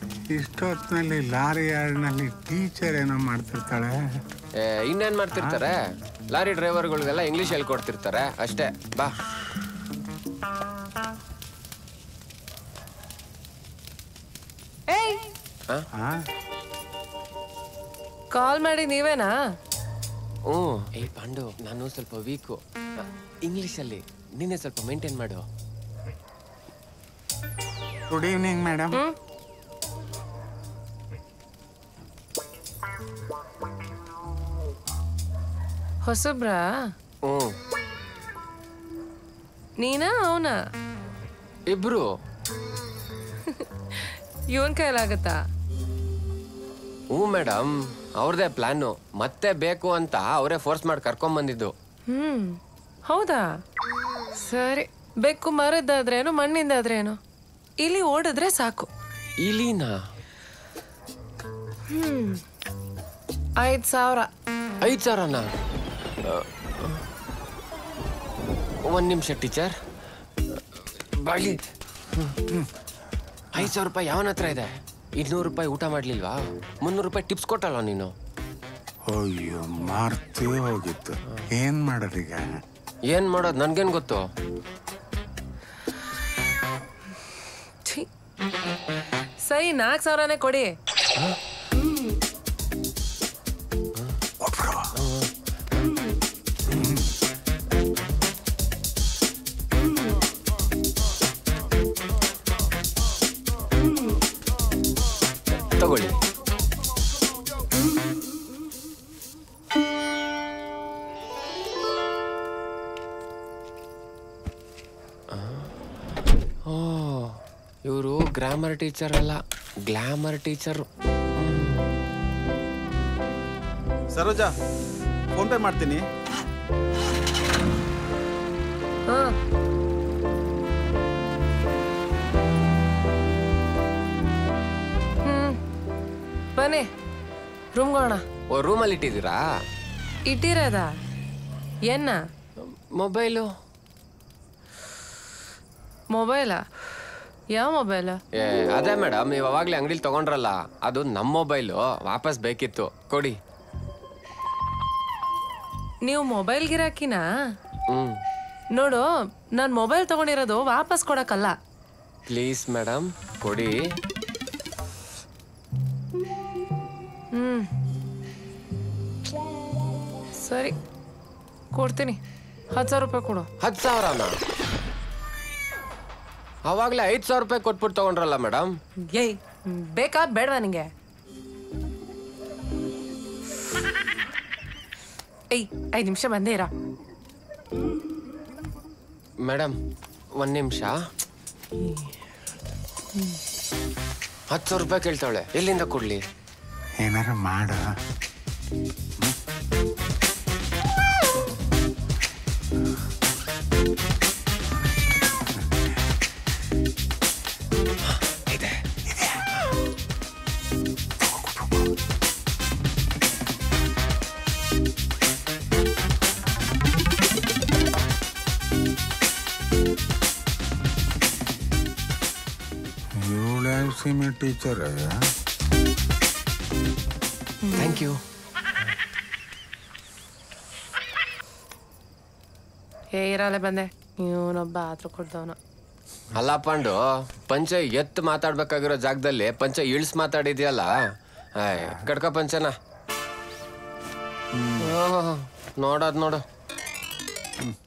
ಇಷ್ಟೊತ್ತಿನಲ್ಲಿ lorry ಯಾರ್ಡ್ನಲ್ಲಿ teacher ಏನೋ ಮಾಡ್ತಿರ್ತಾಳೆ ಏ, ಇನ್ನೇನ್ ಮಾಡ್ತಿರ್ತಾರೆ ಲಾರಿ ಡ್ರೈವರ್ಗಳಿಗೆಲ್ಲ ಇಂಗ್ಲಿಷ್ ಹೇಳ್ಕೊಡ್ತಿರ್ತಾರೆ ಅಷ್ಟೇ ಬಾ ಏಯ್ ಆ? ಕಾಲ್ ಮಾಡಿ ನೀವೇನಾ ಹ್ಞೂ ಏ ಪಾಂಡು ನಾನು ಸ್ವಲ್ಪ ವೀಕು ಇಂಗ್ಲೀಷಲ್ಲಿ ನೀನೇ ಸ್ವಲ್ಪ ಮೇಂಟೈನ್ ಮಾಡು ಗುಡ್ ಈವ್ನಿಂಗ್ ಮೇಡಮ್ ಹ್ಮ್ ಹೊಸಬ್ರಾ ಹ್ಞೂ ನೀನಾ ಅವನಾ ಇಬ್ರು ಇವನ್ ಕೈಲಾಗತ್ತಾ ಹ್ಞೂ ಮೇಡಮ್ ಅವ್ರದೇ ಪ್ಲಾನು ಮತ್ತೆ ಬೇಕು ಅಂತ ಅವರೇ ಫೋರ್ಸ್ ಮಾಡಿ ಕರ್ಕೊಂಬಂದಿದ್ದು ಹ್ಮ್ ಹೌದಾ ಸರಿ ಬೆಕ್ಕು ಮರದ್ದಾದ್ರೇನು ಮಣ್ಣಿಂದಾದ್ರೇನು ಇಲ್ಲಿ ಓಡಿದ್ರೆ ಸಾಕು ಇಲಿನಾ ಹ್ಮ್ ಐದ್ ಸಾವಿರ ಐದು ಸಾವಿರನ ಒಂದು ನಿಮಿಷ ಟೀಚರ್ ಬಾಳಿ ಐದು ಸಾವಿರ ರೂಪಾಯಿ ಯಾವನ ಹತ್ರ ಇದೆ ಇನ್ನೂರು ರೂಪಾಯಿ ಊಟ ಮಾಡ್ಲಿಲ್ವಾ ಮುನ್ನೂರು ರೂಪಾಯಿ ಟಿಪ್ಸ್ ಕೊಟ್ಟಲ್ಲ ನೀನು ಅಯ್ಯೋ ಮಾರ್ತೇ ಹೋಗಿತ್ತು ಏನ್ ಮಾಡೋದೀಗ ಏನ್ ಮಾಡೋದು ನನ್ಗೇನ್ ಗೊತ್ತು ಛೀ. ಸರಿ ನಾಲ್ಕು ಸಾವಿರನೇ ಕೊಡಿ ತಗೊಳ್ಳಿ ಓ ಇವರು ಗ್ರಾಮರ್ ಟೀಚರ್ ಅಲ್ಲ glamour teacher Saroja PhonePe ಮಾಡ್ತೀನಿ ಹಾ ಹ್ಮ್ ಬನ್ನಿ ರೂಮ್ಗೋಣ ಓ ರೂಮಲ್ಲಿ ಇಟ್ಟಿದ್ದೀರಾ ಇಟ್ಟಿರೋದ ಏನ ಮೊಬೈಲು ಮೊಬೈಲಾ ಯಾವ ಮೊಬೈಲ ಏ ಅದೇ ಮೇಡಮ್ ನೀವು ಅವಾಗಲೇ ಅಂಗಡಿಲಿ ತಗೊಂಡ್ರಲ್ಲ ಅದು ನಮ್ಮ ಮೊಬೈಲು ವಾಪಸ್ ಬೇಕಿತ್ತು ಕೊಡಿ ನೀವು ಮೊಬೈಲ್ ಗಿರಾಕಿನಾ ಹ್ಮ್ ನೋಡು ನಾನು ಮೊಬೈಲ್ ತಗೊಂಡಿರೋದು ವಾಪಸ್ ಕೊಡಕ್ಕಲ್ಲ ಪ್ಲೀಸ್ ಮೇಡಮ್ ಕೊಡಿ ಹ್ಮ್ ಸರಿ ಕೊಡ್ತೀನಿ ಹತ್ತು ಸಾವಿರ ರೂಪಾಯಿ ಕೊಡು ಹತ್ತು ಸಾವಿರನ ಅವಾಗಲೇ ಐದು ಸಾವಿರ ರೂಪಾಯಿ ಕೊಟ್ಬಿಟ್ಟು ತಗೊಂಡ್ರಲ್ಲ ಮೇಡಮ್ ಏಯ್ ಬೇಕಾ ಬೇಡವಾ ನಿಂಗೆ ಏಯ್ ಐದು ನಿಮಿಷ ಬಂದೇ ಇರ ಮೇಡಮ್ ಒಂದು ನಿಮಿಷ ಹತ್ತು ಸಾವಿರ ರೂಪಾಯಿ ಕೇಳ್ತಾವಳೆ ಎಲ್ಲಿಂದ ಕೊಡ್ಲಿ ಏನಾರ ಮಾಡ ಇವಳ ಸಿಮೆ ಟೀಚರ್ ಥ್ಯಾಂಕ್ ಯು ಏ ಇರಲ್ಲ ಬಂದೆ ಇವನೊಬ್ಬ ಆತ್ರ ಕೊಡ್ದವನು ಅಲ್ಲ ಪಾಂಡು ಪಂಚ ಎತ್ತು ಮಾತಾಡ್ಬೇಕಾಗಿರೋ ಜಾಗದಲ್ಲಿ ಪಂಚ ಇಳ್ಸ್ ಮಾತಾಡಿದ್ಯಲ್ಲ ಆಯ್ ಕಡ್ಕ ಪಂಚನ ಓಹ್, ನೋಡೋದ್ ನೋಡು